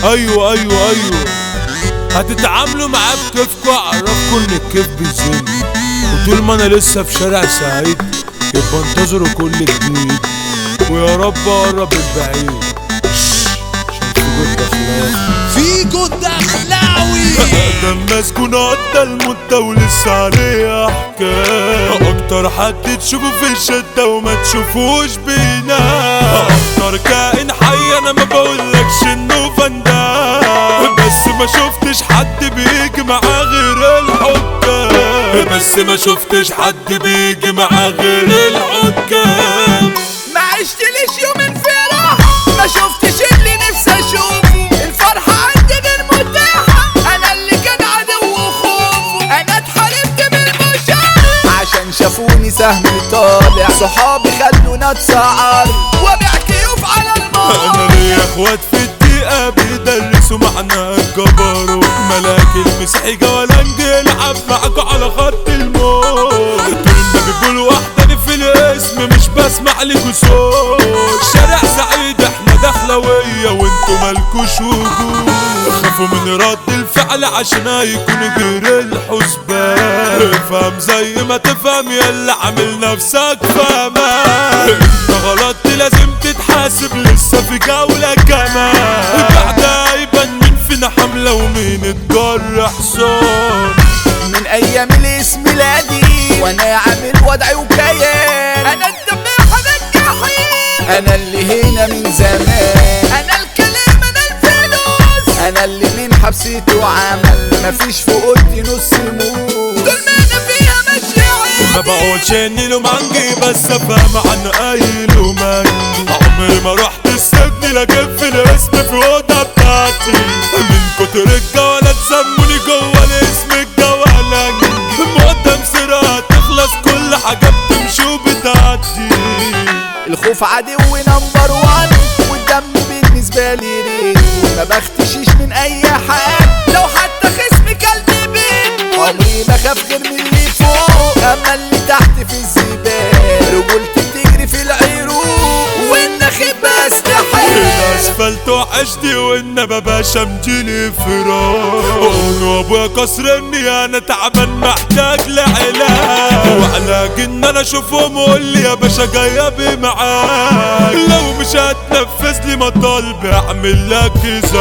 ايوه ايوه ايوه هتتعاملوا معاه بكيفكوا اعرفكوا ان الكيف بيزن وطول ما انا لسه في شارع سعيد يبقى انتظروا كل جديد ويا رب اقرب البعيد فيجو الدخلاوي ده الناس كون قضى المدة ولسه عليه احكام اكتر حد تشوفه في الشدة وما تشوفوش بينام اكتر كائن حي انا ما بقولكش انه فندام بس ما شفتش حد بيجي معاه غير الحكام بس ما شفتش حد بيجي معاه غير الحكام ما عشتليش يوم انفراح ما شفتش اللي نفسي اشوفه الفرحة عندي غير متاحة انا اللي كان عدو وخوفه انا اتحرمت من المشاعر عشان شافوني سهمي طالع صحابي خلونا اتسعر وابيع كيوف على انا المار ليا اخوات في الدقيقة بيدرسوا معنا الجبروت ملاك المسيحي جولانج يلعب معاكوا على خط الموت طول ما بيقولوا وحداني في الاسم مش بسمع لكوا صوت شارع سعيد احنا دخلوية وانتوا مالكوش وجود خافوا من رد الفعل عشان هيكونوا غير الحسبان افهم زي ما تفهم يلا عامل نفسك فاهمان انت غلطت لازم تتحاسب لسه في جولة كمان بعدها يبان مين فينا حملة ومين اتجرح صوت من ايام الاسم القديم وانا عامل وضعي وكيان انا الدماغ انا الجحيم انا اللي هنا من زمان انا الكلام انا الفلوس انا اللي من حبسيتي وعمل مفيش في اوضتي نص موت طول ما انا فيها ماشي ما بقولش اني لومانجي بس افهم عن اي لومانجي عمري ما رحت السجن لكن في الاسم في اوضه بتاعتي من كتر الجوله تسموني جوه الاسم الجولانجي مقدم سرعه تخلص كل حاجه بتمشي وبتعدي الخوف عدو نمبر وان والدم بالنسبة لي ريت ما بختشيش من اي حد لو حتى خصمي كلب بيت عمري ما خاف غير من اللي فوق اما اللي تحت في الزبال رجولتي بتجري في العروق والنخيب بستحيل الاسفلت وحشتي والنبى باشا مجيلي فراق وانا ابويا كسرني انا تعبان محتاج لعلاج وعلاج ان انا اشوفهم وقول لي يا باشا جاي ابي معاك لو مش هتنفذ لي مطالبي اعمل لك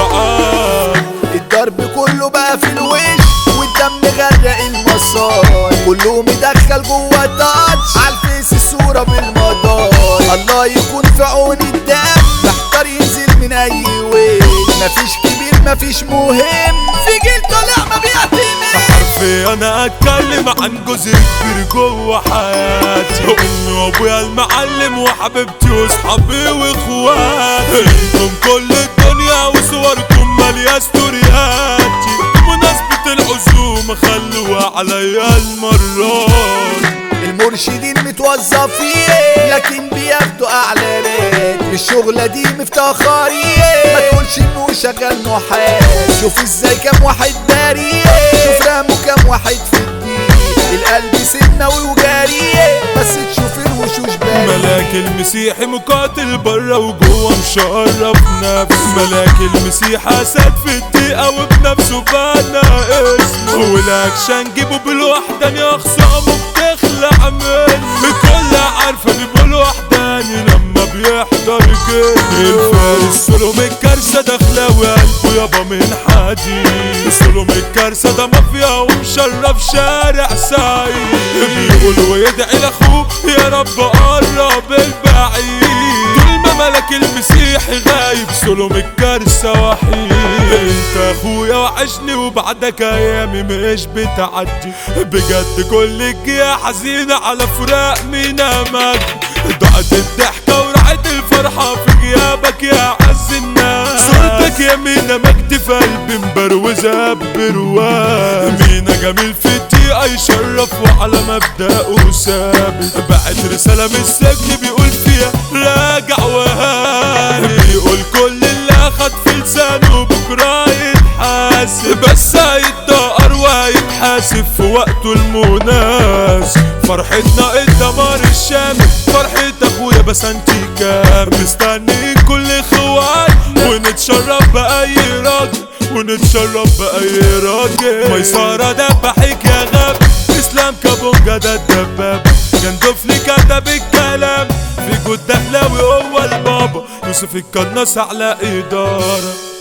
ازعاج الضرب كله بقى في الوش والدم غرق المصار كله مدخل جوه تاتش عالفيس الصورة بالمدار الله يكون في عون الدم محتار ينزل من اي وش مفيش كبير مفيش مهم في جيل طالع ما بيعتمد حرفي انا اتكلم عن جزء كبير جوه حياتي امي وابويا المعلم وحبيبتي واصحابي واخواتي انتم كل الدنيا وصوركم ماليه ستورياتي بمناسبة العزومة خلوها عليا المرات المرشدين متوظفين لكن بياخدوا اعلانات الشغلة دي مفتخرين ما تقولش انه شغال نحاس شوف ازاي كام واحد داري شوف راموا كام واحد في الدين القلب سنة وجاري بس تشوف الوشوش باري ملاك المسيحي مقاتل برا وجوه مشرف نفس ملاك المسيح اسد في الدقيقة وبنفسه بنى اسمه والاكشن جيبه بالوحداني اخصامه بتخلع منه الكل عارفة جيبه الوحداني لما بيحضر كده الفارس سلوم الكارثة دخلاوي قلبه يابا من حديد سلوم الكارثة ده مافيا ومشرف شارع سعيد بيقول ويدعي لاخوه يا رب قرب البعيد طول ما ملك المسيحي غايب سلوم الكارثة وحيد انت اخويا وحشني وبعدك ايامي مش بتعدي بجد كل الجيا حزينة على فراق مينا مجد ضاعت الضحكة وراحت الفرحة في غيابك يا عز الناس صورتك يا مينا مجد في قلبي مبروزة برواز مينا جميل في الدقيقة يشرف وعلى مبدأه ثابت بعت رسالة من السجن بيقول فيها راجع وهاني بيقول كل اللي اخد في لسانه بكرة يتحاسب بس هيتدقر وهيتحاسب في وقته المناسب فرحتنا الدمار الشامل فرحة اخويا بسنتيكا مستني كل اخوان ونتشرف بأي راجل ونتشرف بأي راجل ميسارة دبحك يا غاب اسلام كابونجا ده الدباب جندفلي كتب الكلام في جود دخلاوي هو البابا يوسف القناص على إدارة